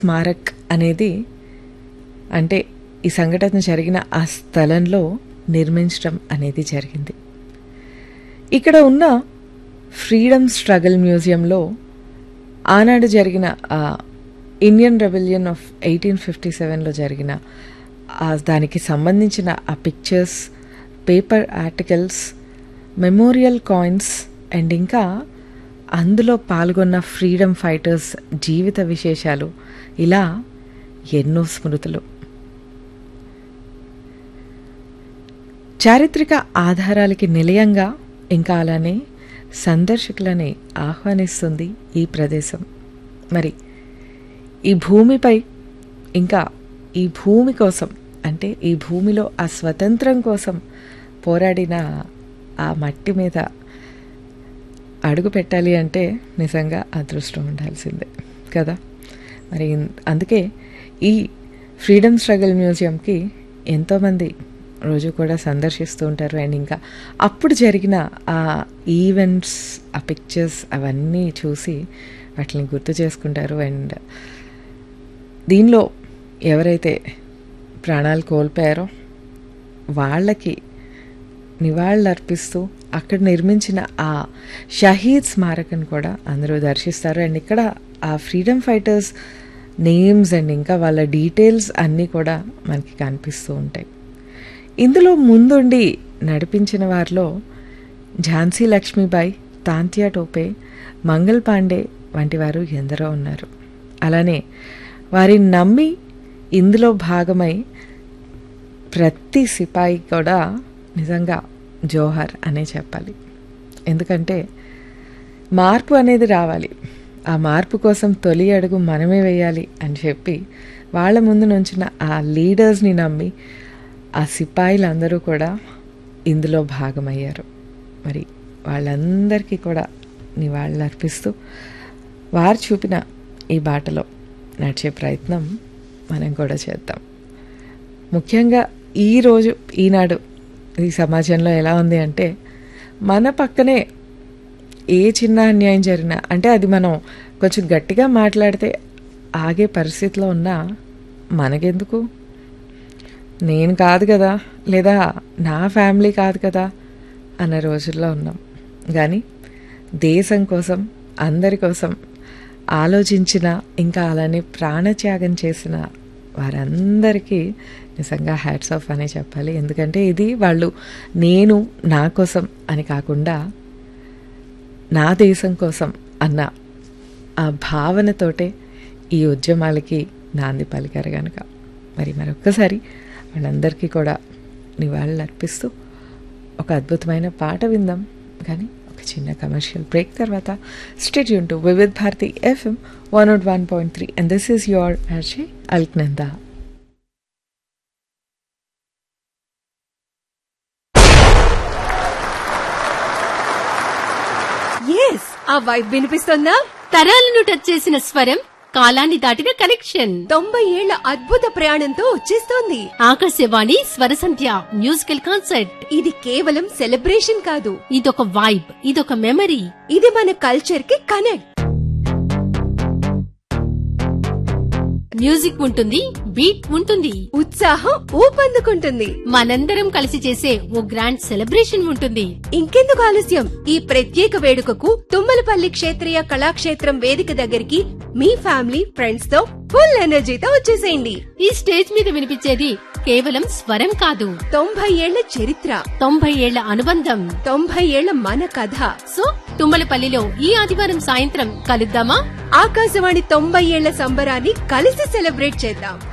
స్మారక్ అనేది అంటే ఈ సంఘటన జరిగిన ఆ స్థలంలో నిర్మించడం అనేది జరిగింది ఇక్కడ ఉన్న ఫ్రీడమ్ స్ట్రగల్ మ్యూజియంలో ఆనాడు జరిగిన ఆ Indian rebellion of eighteen fifty సెవెన్లో జరిగిన ఆ దానికి సంబంధించిన ఆ pictures paper articles memorial coins and ఇంకా అందులో పాల్గొన్న ఫ్రీడమ్ ఫైటర్స్ జీవిత విశేషాలు ఇలా ఎన్నో స్మృతులు చారిత్రక ఆధారాలకి నిలయంగా ఇంకా అలానే సందర్శకులని ఆహ్వానిస్తుంది ఈ ప్రదేశం మరి ఈ భూమిపై ఇంకా ఈ భూమి కోసం అంటే ఈ భూమిలో ఆ స్వతంత్రం కోసం పోరాడిన ఆ మట్టి మీద అడుగు పెట్టాలి అంటే నిజంగా అదృష్టం ఉండాల్సిందే కదా మరి అందుకే ఈ ఫ్రీడమ్ స్ట్రగల్ మ్యూజియంకి ఎంతోమంది రోజు కూడా సందర్శిస్తూ ఉంటారు అండ్ ఇంకా అప్పుడు జరిగిన ఆ ఈవెంట్స్ ఆ పిక్చర్స్ అవన్నీ చూసి వాటిని గుర్తు చేసుకుంటారు అండ్ దీనిలో ఎవరైతే ప్రాణాలు కోల్పోయారో వాళ్ళకి నివాళులు అర్పిస్తూ అక్కడ నిర్మించిన ఆ షహీద్ స్మారకం కూడా అందరూ దర్శిస్తారు అండ్ ఇక్కడ ఆ ఫ్రీడమ్ ఫైటర్స్ నేమ్స్ అండ్ ఇంకా వాళ్ళ డీటెయిల్స్ అన్నీ కూడా మనకి కనిపిస్తూ ఉంటాయి ఇందులో ముందుండి నడిపించిన వారిలో ఝాన్సీ లక్ష్మీబాయి తాంత్యా టోపే మంగల్ పాండే వంటి వారు ఎందరో ఉన్నారు అలానే వారిని నమ్మి ఇందులో భాగమై ప్రతి సిపాయి కూడా నిజంగా జోహర్ అనే చెప్పాలి ఎందుకంటే మార్పు అనేది రావాలి ఆ మార్పు కోసం తొలి అడుగు మనమే వేయాలి అని చెప్పి వాళ్ళ ముందు నుంచిన ఆ లీడర్స్ని నమ్మి ఆ సిపాయిలందరూ కూడా ఇందులో భాగమయ్యారు మరి వాళ్ళందరికీ కూడా నివాళులు అర్పిస్తూ వారు చూపిన ఈ బాటలో నడిచే ప్రయత్నం మనం కూడా చేద్దాం ముఖ్యంగా ఈరోజు ఈనాడు ఈ సమాజంలో ఎలా ఉంది అంటే మన పక్కనే ఏ చిన్న అన్యాయం జరిగినా అంటే అది మనం కొంచెం గట్టిగా మాట్లాడితే ఆగే పరిస్థితిలో ఉన్నా మనకెందుకు నేను కాదు కదా లేదా నా ఫ్యామిలీ కాదు కదా అన్న రోజుల్లో ఉన్నాం కానీ దేశం కోసం అందరి కోసం ఆలోచించిన ఇంకా అలానే ప్రాణత్యాగం చేసిన వారందరికీ నిజంగా హ్యాట్స్ ఆఫ్ అనే చెప్పాలి ఎందుకంటే ఇది వాళ్ళు నేను నా కోసం అని కాకుండా నా దేశం కోసం అన్న ఆ భావనతోటే ఈ ఉద్యమాలకి నాంది పలికారు కనుక మరి మరొక్కసారి వాళ్ళందరికీ కూడా నివాళులు అర్పిస్తూ ఒక అద్భుతమైన పాట విందాం కానీ ఒక చిన్న కమర్షియల్ బ్రేక్ తర్వాత స్టేట్ యూన్ to Vividh Bharati FM one nought one point three and this is your Arshi Alaknanda ఎస్ ఆ వైబ్ వినిపిస్తుందా తరాలను టచ్ చేసిన స్వరం కాలాన్ని దాటిన కనెక్షన్ తొంభై ఏళ్ల అద్భుత ప్రయాణంతో వచ్చేస్తోంది ఆకాశవాణి స్వరసంధ్య మ్యూజికల్ కాన్సర్ట్ ఇది కేవలం సెలబ్రేషన్ కాదు ఇదొక వైబ్ ఇదొక మెమరీ ఇది మన కల్చర్ కి కనెక్ట్ మ్యూజిక్ ఉంటుంది బీట్ ఉంటుంది ఉత్సాహం ఊపందుకుంటుంది మనందరం కలిసి చేసే ఓ గ్రాండ్ సెలబ్రేషన్ ఉంటుంది ఇంకెందుకు ఆలస్యం ఈ ప్రత్యేక వేడుకకు తుమ్మలపల్లి క్షేత్రీయ కళాక్షేత్రం వేదిక దగ్గరికి మీ ఫ్యామిలీ ఫ్రెండ్స్ తో ఫుల్ ఎనర్జీతో వచ్చేసేయండి ఈ స్టేజ్ మీద వినిపించేది కేవలం స్వరం కాదు తొంభై ఏళ్ల చరిత్ర తొంభై ఏళ్ల అనుబంధం తొంభై ఏళ్ల మన కథ సో తుమ్మలపల్లిలో ఈ ఆదివారం సాయంత్రం కలుద్దామా ఆకాశవాణి తొంభై ఏళ్ల సంబరాన్ని కలిసి సెలబ్రేట్ చేద్దాం